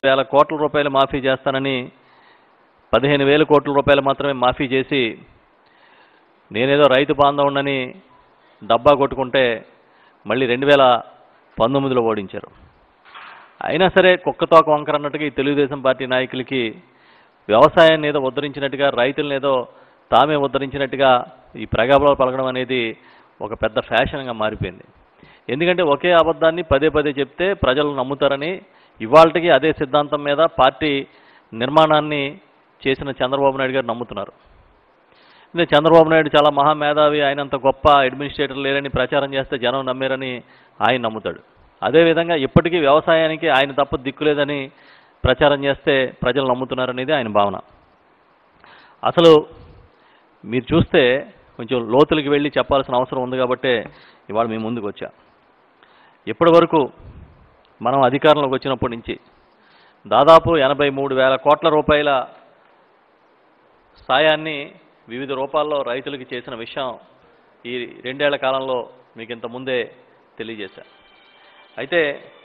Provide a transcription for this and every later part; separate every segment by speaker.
Speaker 1: వేల కోట్ల రూపాయలు మాఫీ చేస్తానని పదిహేను వేల కోట్ల రూపాయలు మాత్రమే మాఫీ చేసి నేనేదో రైతు బాంధవుడని డబ్బా కొట్టుకుంటే మళ్ళీ రెండు వేల పంతొమ్మిదిలో ఓడించారు అయినా సరే కుక్కతోక వంకర అన్నట్టుగా ఈ తెలుగుదేశం పార్టీ నాయకులకి వ్యవసాయాన్ని ఏదో ఉద్ధరించినట్టుగా రైతులను ఏదో తామే ఉద్ధరించినట్టుగా ఈ ప్రగల్భాలు పలకడం అనేది ఒక పెద్ద ఫ్యాషన్గా మారిపోయింది ఎందుకంటే ఒకే అబద్ధాన్ని పదే పదే చెప్తే ప్రజలు నమ్ముతారని ఇవాళకి అదే సిద్ధాంతం మీద పార్టీ నిర్మాణాన్ని చేసిన చంద్రబాబు నాయుడు గారు నమ్ముతున్నారు అంటే చంద్రబాబు నాయుడు చాలా మహామేధావి ఆయనంత గొప్ప అడ్మినిస్ట్రేటర్ లేరని ప్రచారం చేస్తే జనం నమ్మారని ఆయన నమ్ముతాడు అదేవిధంగా ఇప్పటికీ వ్యవసాయానికి ఆయన తప్ప దిక్కులేదని ప్రచారం చేస్తే ప్రజలు నమ్ముతున్నారనేది ఆయన భావన అసలు మీరు చూస్తే కొంచెం లోతులకి వెళ్ళి చెప్పాల్సిన అవసరం ఉంది కాబట్టే ఇవాళ మీ ముందుకు వచ్చా ఇప్పటి వరకు మనం అధికారంలోకి వచ్చినప్పటి నుంచి దాదాపు ఎనభై మూడు వేల కోట్ల రూపాయల సాయాన్ని వివిధ రూపాల్లో రైతులకి చేసిన విషయం ఈ రెండేళ్ల కాలంలో మీకు ఇంత ముందే తెలియజేశా అయితే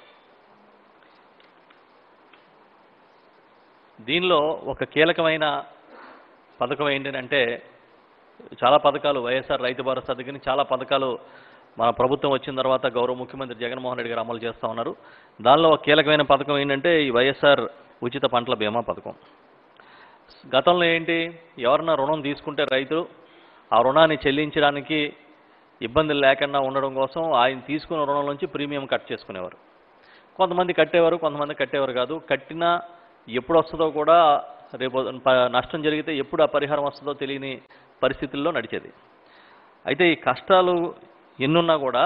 Speaker 1: దీనిలో ఒక కీలకమైన పథకం ఏంటంటే చాలా పథకాలు వైఎస్ఆర్ రైతు భరోసా దగ్గర నుంచి చాలా పథకాలు మన ప్రభుత్వం వచ్చిన తర్వాత గౌరవ ముఖ్యమంత్రి జగన్మోహన్ రెడ్డి గారు అమలు చేస్తూ ఉన్నారు దానిలో ఒక కీలకమైన పథకం ఏంటంటే ఈ వైఎస్ఆర్ ఉచిత పంటల బీమా పథకం గతంలో ఏంటి ఎవరన్నా రుణం తీసుకుంటే రైతు ఆ రుణాన్ని చెల్లించడానికి ఇబ్బందులు లేకుండా ఉండడం కోసం ఆయన తీసుకున్న రుణం నుంచి ప్రీమియం కట్ చేసుకునేవారు కొంతమంది కట్టేవారు కొంతమంది కట్టేవారు కాదు కట్టినా ఎప్పుడు వస్తుందో కూడా రేపు ప- నష్టం జరిగితే ఎప్పుడు ఆ పరిహారం వస్తుందో తెలియని పరిస్థితుల్లో నడిచేది అయితే ఈ కష్టాలు ఎన్నున్నా కూడా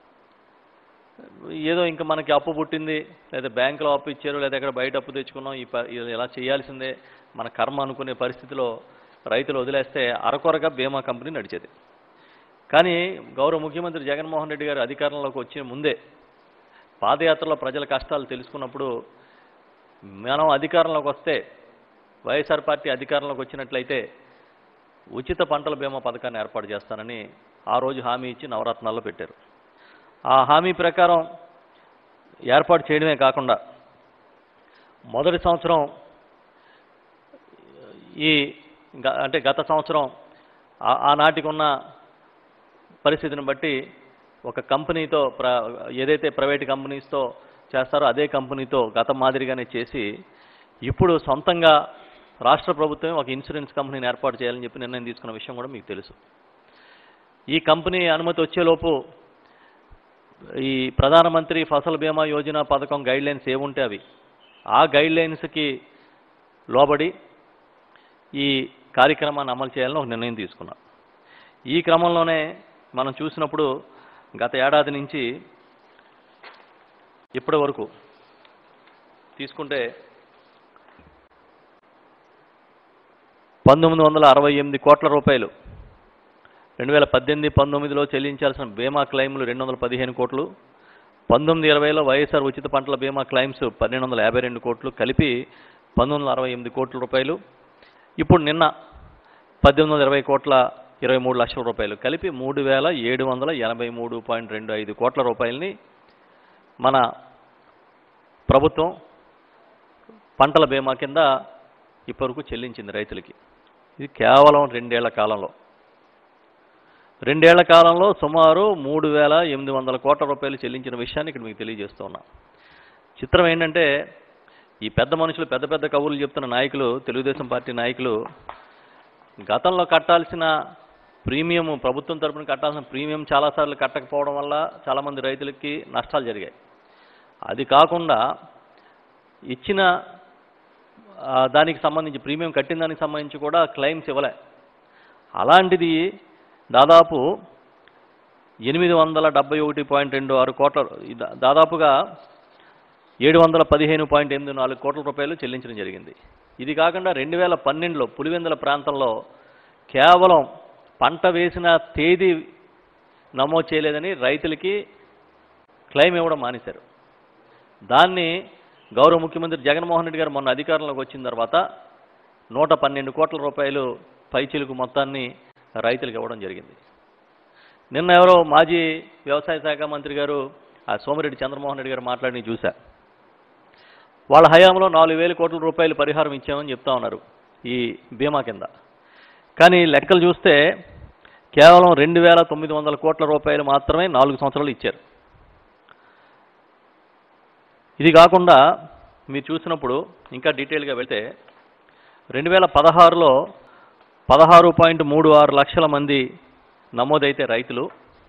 Speaker 1: ఏదో ఇంకా మనకి అప్పు పుట్టింది లేదా బ్యాంకులో అప్పు ఇచ్చారు లేదా ఎక్కడ బయట అప్పు తెచ్చుకున్నాం ఈ ప- ఇది ఇలా చేయాల్సిందే మన కర్మ అనుకునే పరిస్థితిలో రైతులు వదిలేస్తే అరకొరగా బీమా కంపెనీ నడిచేది కానీ గౌరవ ముఖ్యమంత్రి జగన్మోహన్ రెడ్డి గారు అధికారంలోకి వచ్చిన ముందే పాదయాత్రలో ప్రజల కష్టాలు తెలుసుకున్నప్పుడు మనం అధికారంలోకి వస్తే వైఎస్ఆర్ పార్టీ అధికారంలోకి వచ్చినట్లయితే ఉచిత పంటల బీమా పథకాన్ని ఏర్పాటు చేస్తానని ఆ రోజు హామీ ఇచ్చి నవరత్నాల్లో పెట్టారు ఆ హామీ ప్రకారం ఏర్పాటు చేయడమే కాకుండా మొదటి సంవత్సరం ఈ గ- అంటే గత సంవత్సరం ఆ- ఆనాటికి ఉన్న పరిస్థితిని బట్టి ఒక కంపెనీతో ప్ర ఏదైతే ప్రైవేట్ కంపెనీస్తో చేస్తారో అదే కంపెనీతో గత మాదిరిగానే చేసి ఇప్పుడు సొంతంగా రాష్ట్ర ప్రభుత్వమే ఒక ఇన్సూరెన్స్ కంపెనీని ఏర్పాటు చేయాలని చెప్పి నిర్ణయం తీసుకున్న విషయం కూడా మీకు తెలుసు ఈ కంపెనీ అనుమతి వచ్చేలోపు ఈ ప్రధానమంత్రి ఫసల్ బీమా యోజన పథకం గైడ్ లైన్స్ ఏముంటే అవి ఆ గైడ్ లైన్స్కి లోబడి ఈ కార్యక్రమాన్ని అమలు చేయాలని ఒక నిర్ణయం తీసుకున్నాం ఈ క్రమంలోనే మనం చూసినప్పుడు గత ఏడాది నుంచి ఇప్పటి వరకు తీసుకుంటే పంతొమ్మిది వందల అరవై ఎనిమిది కోట్ల రూపాయలు రెండు వేల పద్దెనిమిది పంతొమ్మిదిలో చెల్లించాల్సిన బీమా క్లెయిమ్లు రెండు వందల పదిహేను కోట్లు పంతొమ్మిది ఇరవైలో వైఎస్ఆర్ ఉచిత పంటల బీమా క్లెయిమ్స్ పన్నెండు వందల యాభై రెండు కోట్లు కలిపి పంతొమ్మిది వందల అరవై ఎనిమిది కోట్ల రూపాయలు ఇప్పుడు నిన్న పద్దెనిమిది వందల ఇరవై కోట్ల ఇరవై మూడు లక్షల రూపాయలు కలిపి మూడు వేల ఏడు వందల ఎనభై మూడు పాయింట్ రెండు ఐదు కోట్ల రూపాయలని మన ప్రభుత్వం పంటల బీమా కింద ఇప్పటివరకు చెల్లించింది రైతులకి ఇది కేవలం రెండేళ్ల కాలంలో రెండేళ్ల కాలంలో సుమారు మూడు వేల ఎనిమిది వందల కోట్ల రూపాయలు చెల్లించిన విషయాన్ని ఇక్కడ మీకు తెలియజేస్తూ ఉన్నాం చిత్రం ఏంటంటే ఈ పెద్ద మనుషులు పెద్ద పెద్ద కబుర్లు చెప్తున్న నాయకులు తెలుగుదేశం పార్టీ నాయకులు గతంలో కట్టాల్సిన ప్రీమియం ప్రభుత్వం తరపున కట్టాల్సిన ప్రీమియం చాలాసార్లు కట్టకపోవడం వల్ల చాలామంది రైతులకి నష్టాలు జరిగాయి అది కాకుండా ఇచ్చిన ఆ, దానికి సంబంధించి ప్రీమియం కట్టిన దానికి సంబంధించి కూడా క్లెయిమ్స్ ఇవ్వలే అలాంటిది దాదాపు ఎనిమిది వందల డెబ్బై ఒకటి పాయింట్ రెండు ఆరు కోట్ల దా- దాదాపుగా ఏడు వందల పదిహేను పాయింట్ ఎనిమిది నాలుగు కోట్ల రూపాయలు చెల్లించడం జరిగింది ఇది కాకుండా రెండు వేల పన్నెండులో పులివెందుల ప్రాంతంలో కేవలం పంట వేసిన తేదీ నమోదు చేయలేదని రైతులకి క్లెయిమ్ ఇవ్వడం మానేశారు దాన్ని గౌరవ ముఖ్యమంత్రి జగన్మోహన్ రెడ్డి గారు మొన్న అధికారంలోకి వచ్చిన తర్వాత నూట పన్నెండు కోట్ల రూపాయలు పైచిలుకు మొత్తాన్ని రైతులకు ఇవ్వడం జరిగింది నిన్న ఎవరో మాజీ వ్యవసాయ శాఖ మంత్రి గారు ఆ సోమిరెడ్డి చంద్రమోహన్ రెడ్డి గారు మాట్లాడి చూశా వాళ్ళ హయాంలో నాలుగు వేల కోట్ల రూపాయలు పరిహారం ఇచ్చామని చెప్తా ఉన్నారు ఈ బీమా కింద కానీ లెక్కలు చూస్తే కేవలం రెండు వేల తొమ్మిది వందల కోట్ల రూపాయలు మాత్రమే నాలుగు సంవత్సరాలు ఇచ్చారు ఇది కాకుండా మీరు చూసినప్పుడు ఇంకా డీటెయిల్గా వెళ్తే రెండు వేల పదహారులో పదహారు పాయింట్ మూడు ఆరు లక్షల మంది నమోదైతే రైతులు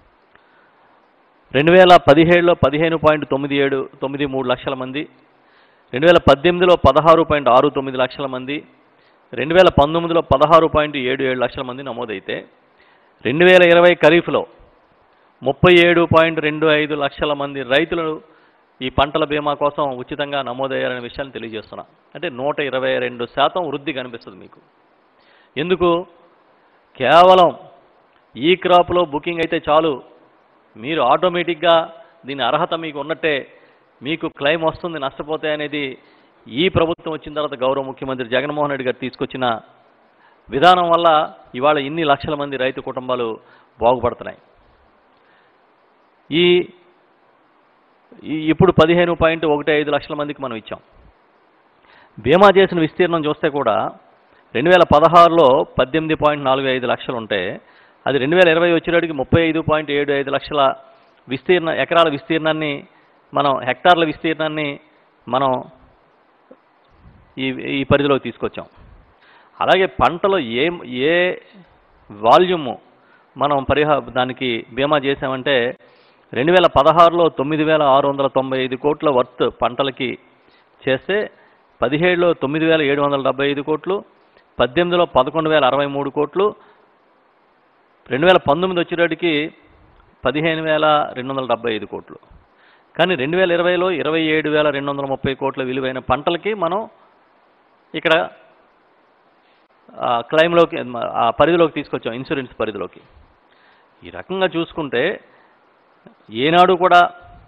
Speaker 1: రెండు వేల పదిహేడులో పదిహేను పాయింట్ తొమ్మిది ఏడు తొమ్మిది మూడు లక్షల మంది రెండు వేల పద్దెనిమిదిలో పదహారు పాయింట్ ఆరు తొమ్మిది లక్షల మంది రెండు వేల పంతొమ్మిదిలో పదహారు పాయింట్ ఏడు ఏడు లక్షల మంది నమోదైతే రెండు వేల ఇరవై ఖరీఫ్లో ముప్పై ఏడు పాయింట్ రెండు ఐదు లక్షల మంది రైతులు ఈ పంటల బీమా కోసం ఉచితంగా నమోదయ్యారనే విషయాన్ని తెలియజేస్తున్నా అంటే నూట ఇరవై రెండు శాతం వృద్ధి కనిపిస్తుంది మీకు ఎందుకు కేవలం ఈ క్రాప్లో బుకింగ్ అయితే చాలు మీరు ఆటోమేటిక్గా దీని అర్హత మీకు ఉన్నట్టే మీకు క్లెయిమ్ వస్తుంది నష్టపోతే అనేది ఈ ప్రభుత్వం వచ్చిన తర్వాత గౌరవ ముఖ్యమంత్రి జగన్మోహన్ రెడ్డి గారు తీసుకొచ్చిన విధానం వల్ల ఇవాళ ఇన్ని లక్షల మంది రైతు కుటుంబాలు బాగుపడుతున్నాయి ఈ ఈ- ఇప్పుడు పదిహేను పాయింట్ ఒకటి ఐదు లక్షల మందికి మనం ఇచ్చాం బీమా చేసిన విస్తీర్ణం చూస్తే కూడా రెండు వేల పదహారులో పద్దెనిమిది పాయింట్ నాలుగు ఐదు లక్షలు ఉంటే అది రెండు వేల ఇరవై వచ్చేటికి ముప్పై ఐదు పాయింట్ ఏడు ఐదు లక్షల విస్తీర్ణ ఎకరాల విస్తీర్ణాన్ని మనం హెక్టార్ల విస్తీర్ణాన్ని మనం ఈ ఈ పరిధిలోకి తీసుకొచ్చాం అలాగే పంటలో ఏ ఏ వాల్యూము మనం పరిహా దానికి బీమా చేసామంటే రెండు వేల పదహారులో తొమ్మిది వేల ఆరు వందల తొంభై ఐదు కోట్ల వర్త్ పంటలకి చేస్తే పదిహేడులో తొమ్మిది వేల ఏడు వందల డెబ్బై ఐదు కోట్లు పద్దెనిమిదిలో పదకొండు వేల అరవై మూడు కోట్లు రెండు వేల పంతొమ్మిది వచ్చేటికి పదిహేను వేల రెండు వందల డెబ్బై ఐదు కోట్లు కానీ రెండు వేల ఇరవైలో ఇరవై ఏడు వేల రెండు వందల ముప్పై కోట్ల విలువైన పంటలకి మనం ఇక్కడ ఆ, క్లెయిమ్లోకి ఆ పరిధిలోకి తీసుకొచ్చాం ఇన్సూరెన్స్ పరిధిలోకి ఈ రకంగా చూసుకుంటే ఏనాడు కూడా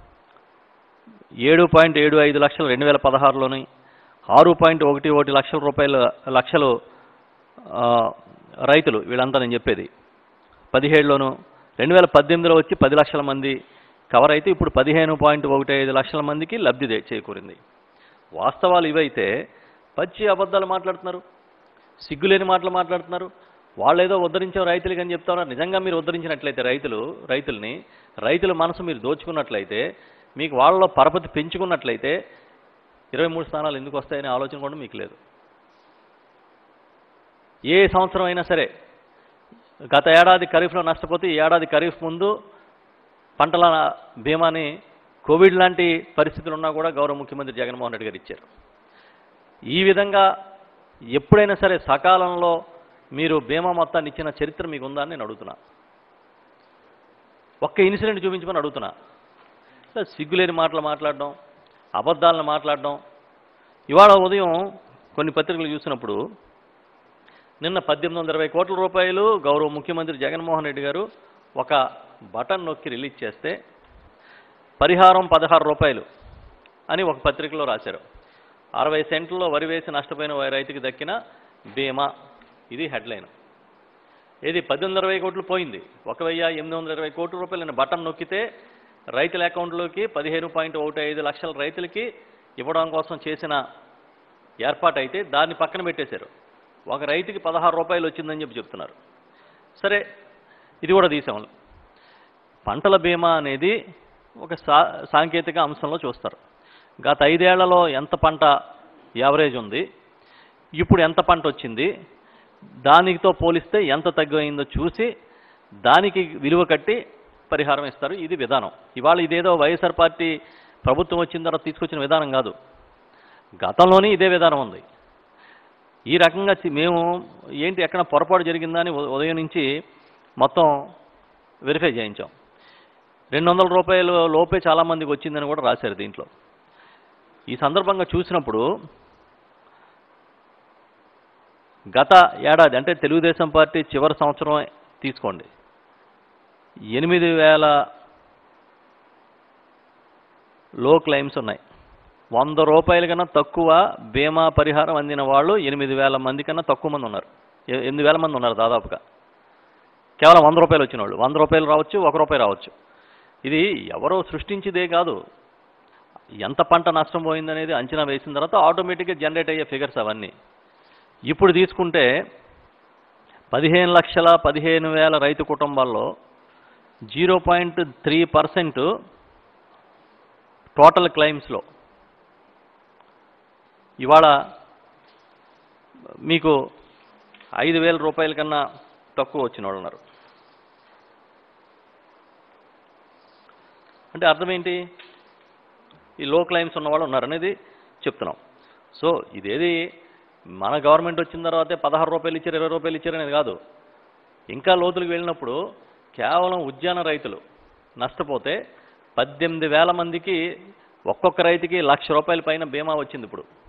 Speaker 1: ఏడు పాయింట్ ఏడు ఐదు లక్షలు రెండు వేల పదహారులోని ఆరు పాయింట్ ఒకటి ఒకటి లక్షల రూపాయల లక్షలు ఆ, రైతులు వీళ్ళంతా నేను చెప్పేది పదిహేడులోను రెండు వేల పద్దెనిమిదిలో వచ్చి పది లక్షల మంది కవర్ అయితే ఇప్పుడు పదిహేను పాయింట్ ఒకటి ఐదు లక్షల మందికి లబ్ధి దే- చేకూరింది వాస్తవాలు ఇవైతే పచ్చి అబద్ధాలు మాట్లాడుతున్నారు సిగ్గులేని మాటలు మాట్లాడుతున్నారు వాళ్ళు ఏదో ఉద్ధరించాం రైతులకి అని చెప్తా ఉన్నారు నిజంగా మీరు ఉద్ధరించినట్లయితే రైతులు రైతుల్ని రైతుల మనసు మీరు దోచుకున్నట్లయితే మీకు వాళ్ళలో పరపతి పెంచుకున్నట్లయితే ఇరవై మూడు స్థానాలు ఎందుకు వస్తాయనే ఆలోచన కూడా మీకు లేదు ఏ సంవత్సరం అయినా సరే గత ఏడాది ఖరీఫ్లో నష్టపోతే ఈ ఏడాది ఖరీఫ్ ముందు పంటల బీమాని కోవిడ్ లాంటి పరిస్థితులు ఉన్నా కూడా గౌరవ ముఖ్యమంత్రి జగన్మోహన్ రెడ్డి గారు ఇచ్చారు ఈ విధంగా ఎప్పుడైనా సరే సకాలంలో మీరు బీమా మొత్తాన్ని ఇచ్చిన చరిత్ర మీకు ఉందా అని నేను అడుగుతున్నా ఒక్క ఇన్సిడెంట్ చూపించమని అడుగుతున్నా ఇలా సిగ్గులేని మాటలు మాట్లాడడం అబద్ధాలను మాట్లాడడం ఇవాళ ఉదయం కొన్ని పత్రికలు చూసినప్పుడు నిన్న పద్దెనిమిది వందల ఇరవై కోట్ల రూపాయలు గౌరవ ముఖ్యమంత్రి జగన్మోహన్ రెడ్డి గారు ఒక బటన్ నొక్కి రిలీజ్ చేస్తే పరిహారం పదహారు రూపాయలు అని ఒక పత్రికలో రాశారు అరవై సెంట్లలో వరి వేసి నష్టపోయిన వా- రైతుకి దక్కిన బీమా ఇది హెడ్లైన్ ఇది పద్దెనిమిది ఇరవై కోట్లు పోయింది ఒక వెయ్యి ఎనిమిది వందల ఇరవై కోట్ల రూపాయలు నేను బటన్ నొక్కితే రైతుల అకౌంట్లోకి పదిహేను పాయింట్ ఒకటి ఐదు లక్షల రైతులకి ఇవ్వడం కోసం చేసిన ఏర్పాటు అయితే దాన్ని పక్కన పెట్టేశారు ఒక రైతుకి పదహారు రూపాయలు వచ్చిందని చెప్పి చెప్తున్నారు సరే ఇది కూడా తీసాము పంటల బీమా అనేది ఒక సా సాంకేతిక అంశంలో చూస్తారు గత ఐదేళ్లలో ఎంత పంట యావరేజ్ ఉంది ఇప్పుడు ఎంత పంట వచ్చింది దానితో పోలిస్తే ఎంత తగ్గిపోయిందో చూసి దానికి విలువ కట్టి పరిహారం ఇస్తారు ఇది విధానం ఇవాళ ఇదేదో వైఎస్ఆర్ పార్టీ ప్రభుత్వం వచ్చిన తర్వాత తీసుకొచ్చిన విధానం కాదు గతంలోనే ఇదే విధానం ఉంది ఈ రకంగా చి- మేము ఏంటి ఎక్కడ పొరపాటు జరిగిందా అని ఉ- ఉదయం నుంచి మొత్తం వెరిఫై చేయించాం రెండు వందల రూపాయల లోపే చాలామందికి వచ్చిందని కూడా రాశారు దీంట్లో ఈ సందర్భంగా చూసినప్పుడు గత ఏడాది అంటే తెలుగుదేశం పార్టీ చివరి సంవత్సరం తీసుకోండి ఎనిమిది వేల లో క్లెయిమ్స్ ఉన్నాయి వంద రూపాయల కన్నా తక్కువ బీమా పరిహారం అందిన వాళ్ళు ఎనిమిది వేల మంది కన్నా తక్కువ మంది ఉన్నారు ఎ- ఎనిమిది వేల మంది ఉన్నారు దాదాపుగా కేవలం వంద రూపాయలు వచ్చిన వాళ్ళు వంద రూపాయలు రావచ్చు ఒక రూపాయి రావచ్చు ఇది ఎవరో సృష్టించిదే కాదు ఎంత పంట నష్టం పోయిందనేది అంచనా వేసిన తర్వాత ఆటోమేటిక్గా జనరేట్ అయ్యే ఫిగర్స్ అవన్నీ ఇప్పుడు తీసుకుంటే పదిహేను లక్షల పదిహేను వేల రైతు కుటుంబాల్లో zero point three percent total క్లెయిమ్స్లో ఇవాళ మీకు ఐదు వేల రూపాయల కన్నా తక్కువ వచ్చిన వాళ్ళు ఉన్నారు అంటే అర్థం ఏంటి ఈ లో క్లైమ్స్ ఉన్నవాళ్ళు ఉన్నారనేది చెప్తున్నాం సో ఇదేది మన గవర్నమెంట్ వచ్చిన తర్వాతే పదహారు రూపాయలు ఇచ్చారు ఇరవై రూపాయలు ఇచ్చారు అనేది కాదు ఇంకా లోతులకు వెళ్ళినప్పుడు కేవలం ఉద్యాన రైతులు నష్టపోతే పద్దెనిమిది వేల మందికి ఒక్కొక్క రైతుకి లక్ష రూపాయల పైన బీమా వచ్చింది ఇప్పుడు